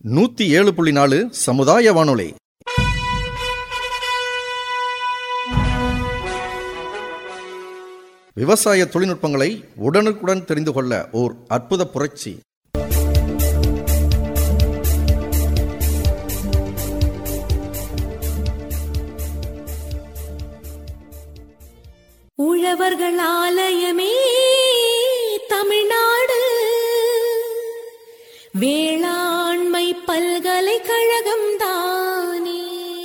நூத்தி ஏழு புள்ளி நாலு சமுதாய வானொலி விவசாய தொழில்நுட்பங்களை உடனுக்குடன் தெரிந்து கொள்ள ஓர் அற்புத புரட்சி உழவர்கள் ஆலயமே தமிழ்நாடு வேளாண்மை பல்கலைக்கழகம் தானே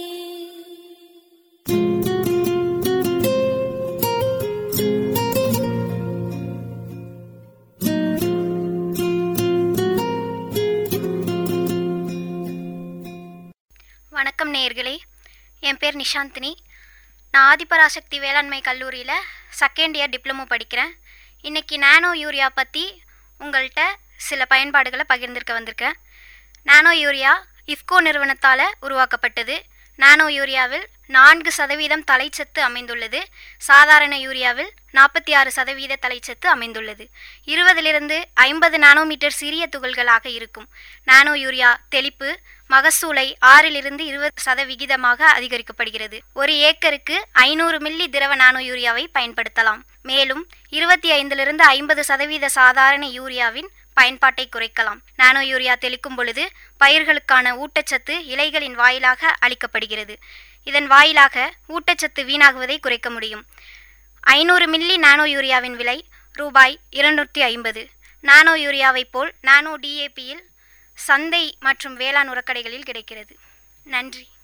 வணக்கம் நேயர்களே என் பேர் நிஷாந்தினி நான் ஆதிபராசக்தி வேளாண்மை கல்லூரியில் செகண்ட் இயர் டிப்ளமோ படிக்கிறேன் இன்றைக்கி நானோ யூரியா பற்றி உங்கள்கிட்ட சில பயன்பாடுகளை பகிர்ந்திருக்க வந்திருக்கேன் நானோ யூரியா இஃப்கோ நிறுவனத்தால் உருவாக்கப்பட்டது நானோ யூரியாவில் நான்கு சதவீதம் தலைச்சத்து அமைந்துள்ளது சாதாரண யூரியாவில் நாற்பத்தி ஆறு சதவீத தலைச்சத்து அமைந்துள்ளது இருபதிலிருந்து ஐம்பது நானோமீட்டர் சிறிய துகள்களாக இருக்கும் நானோ யூரியா தெளிப்பு மகசூலை ஆறிலிருந்து இருபது சதவிகிதமாக அதிகரிக்கப்படுகிறது ஒரு ஏக்கருக்கு ஐநூறு மில்லி திரவ நானோ யூரியாவை பயன்படுத்தலாம் மேலும் இருபத்தி ஐந்திலிருந்து ஐம்பது சதவீத சாதாரண யூரியாவின் பயன்பாட்டை குறைக்கலாம் நானோ யூரியா தெளிக்கும் பொழுது பயிர்களுக்கான ஊட்டச்சத்து இலைகளின் வாயிலாக அளிக்கப்படுகிறது இதன் வாயிலாக ஊட்டச்சத்து வீணாகுவதை குறைக்க முடியும் ஐநூறு மில்லி நானோ யூரியாவின் விலை ரூபாய் இருநூற்றி ஐம்பது நானோ யூரியாவைப் போல் நானோ டிஏபியில் சந்தை மற்றும் வேளாண் உரக்கடைகளில் கிடைக்கிறது நன்றி